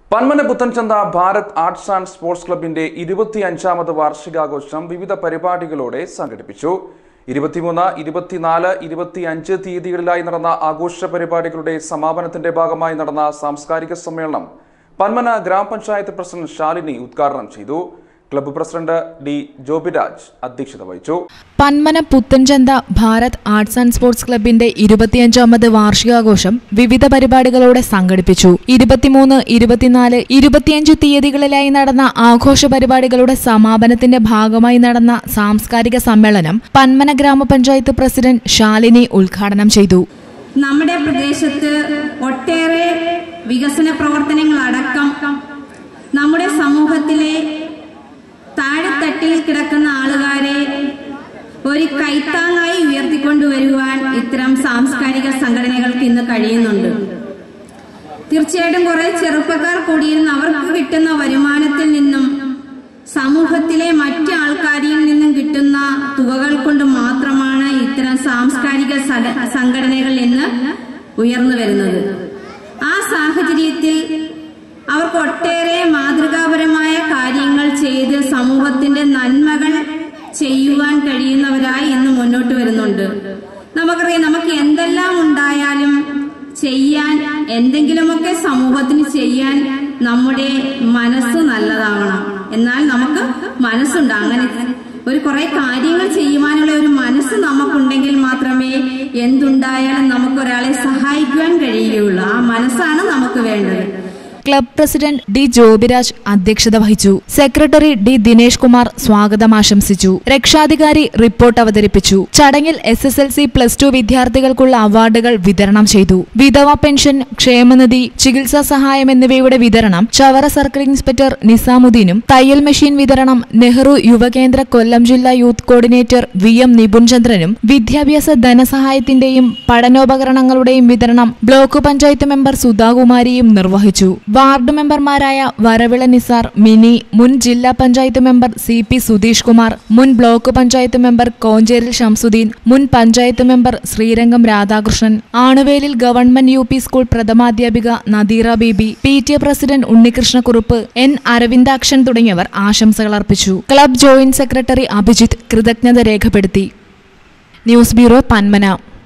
Panmana Puthenchantha Bharat arts and sports ക്ലബിന്റെ ഇരുപത്തിയഞ്ചാമത് വാർഷികാഘോഷം വിവിധ പരിപാടികളോടെ സംഘടിപ്പിച്ചു ഇരുപത്തിമൂന്ന് ഇരുപത്തിനാല് ഇരുപത്തിയഞ്ച് തീയതികളിലായി നടന്ന ആഘോഷ പരിപാടികളുടെ സമാപനത്തിന്റെ ഭാഗമായി നടന്ന സാംസ്കാരിക സമ്മേളനം പന്മന ഗ്രാമപഞ്ചായത്ത് പ്രസിഡന്റ് ശാലിനി ഉദ്ഘാടനം ചെയ്തു ക്ലബ്ബ് പ്രസിഡന്റ് ഡി ജോബിരാജ് അധ്യക്ഷത വഹിച്ചു Panmana Puthenchantha Bharat arts and sports ക്ലബിന്റെ ഇരുപത്തിയഞ്ചാമത് വാർഷികാഘോഷം വിവിധ പരിപാടികളോടെ സംഘടിപ്പിച്ചു ഇരുപത്തിമൂന്ന് ഇരുപത്തിനാല് ഇരുപത്തിയഞ്ച് തീയതികളിലായി നടന്ന ആഘോഷ പരിപാടികളുടെ സമാപനത്തിന്റെ ഭാഗമായി നടന്ന സാംസ്കാരിക സമ്മേളനം പന്മന ഗ്രാമപഞ്ചായത്ത് പ്രസിഡന്റ് ശാലിനി ഉദ്ഘാടനം ചെയ്തു നമ്മുടെ പ്രദേശത്ത് ഒട്ടേറെ വികസന പ്രവർത്തനങ്ങളടക്കം നമ്മുടെ സമൂഹത്തിലെ താഴെത്തട്ടിൽ കിടക്കുന്ന ആളുകാരെ ഒരു കൈത്താങ്ങായി ഉയർത്തിക്കൊണ്ടുവരുവാൻ ഇത്തരം സാംസ്കാരിക സംഘടനകൾക്ക് ഇന്ന് കഴിയുന്നുണ്ട് തീർച്ചയായിട്ടും കുറെ ചെറുപ്പക്കാർ കൂടിയിരുന്ന് അവർക്ക് കിട്ടുന്ന വരുമാനത്തിൽ നിന്നും സമൂഹത്തിലെ മറ്റു ആൾക്കാരിൽ നിന്നും കിട്ടുന്ന തുകകൾ കൊണ്ട് മാത്രമാണ് ഇത്തരം സാംസ്കാരിക സട- സംഘടനകൾ ഇന്ന് ഉയർന്നു വരുന്നത് ആ സാഹചര്യത്തിൽ അവർക്ക് ഒട്ടേറെ മാതൃകാപരമായ കാര്യങ്ങൾ ചെയ്ത് സമൂഹത്തിന്റെ നന്മകൾ ചെയ്യുവാൻ കഴിയുന്നവരായി ഇന്ന് മുന്നോട്ട് വരുന്നുണ്ട് നമുക്കറിയാം നമുക്ക് എന്തെല്ലാം ഉണ്ടായാലും ചെയ്യാൻ എന്തെങ്കിലുമൊക്കെ സമൂഹത്തിന് ചെയ്യാൻ നമ്മുടെ മനസ്സ് നല്ലതാവണം എന്നാൽ നമുക്ക് മനസ്സുണ്ട് അങ്ങനെ ഒരു കുറെ കാര്യങ്ങൾ ചെയ്യുവാനുള്ള ഒരു മനസ്സ് നമുക്കുണ്ടെങ്കിൽ മാത്രമേ എന്തുണ്ടായാലും നമുക്ക് ഒരാളെ സഹായിക്കുവാൻ കഴിയുകയുള്ളൂ ആ മനസ്സാണ് നമുക്ക് വേണ്ടത് ക്ലബ് പ്രസിഡന്റ് ഡി ജോബിരാജ് അധ്യക്ഷത വഹിച്ചു സെക്രട്ടറി ഡി ദിനേഷ് കുമാർ സ്വാഗതം ആശംസിച്ചു രക്ഷാധികാരി റിപ്പോർട്ട് അവതരിപ്പിച്ചു ചടങ്ങിൽ S S L C plus two വിദ്യാർത്ഥികൾക്കുള്ള അവാർഡുകൾ വിതരണം ചെയ്തു വിധവ പെൻഷൻ ക്ഷേമനിധി ചികിത്സാ സഹായം എന്നിവയുടെ വിതരണം ചവറ സർക്കിൾ ഇൻസ്പെക്ടർ നിസാമുദ്ദീനും തയ്യൽ മെഷീൻ വിതരണം നെഹ്റു യുവകേന്ദ്ര കൊല്ലം ജില്ലാ യൂത്ത് കോർഡിനേറ്റർ വി എം നിപുൺചന്ദ്രനും വിദ്യാഭ്യാസ ധനസഹായത്തിന്റെയും പഠനോപകരണങ്ങളുടെയും വിതരണം ബ്ലോക്ക് പഞ്ചായത്ത് മെമ്പർ സുധാകുമാരിയും നിർവഹിച്ചു വാർഡ് മെമ്പർമാരായ വരവിള നിസാർ മിനി മുൻ ജില്ലാ panchayat member C P Sudheesh Kumar മുൻ ബ്ലോക്ക് പഞ്ചായത്ത് മെമ്പർ കോഞ്ചേരിൽ ഷംസുദ്ദീൻ മുൻ പഞ്ചായത്ത് മെമ്പർ ശ്രീരംഗം രാധാകൃഷ്ണൻ ആണുവേലിൽ ഗവൺമെന്റ് യു പി സ്കൂൾ പ്രഥമാധ്യാപിക Nadeera Beebi P T A president Unnikrishnakkurup N Aravindakshan തുടങ്ങിയവർ ആശംസകൾ അർപ്പിച്ചു ക്ലബ് ജോയിന്റ് സെക്രട്ടറി അഭിജിത്ത് കൃതജ്ഞത രേഖപ്പെടുത്തി ന്യൂസ് ബ്യൂറോ പന്മന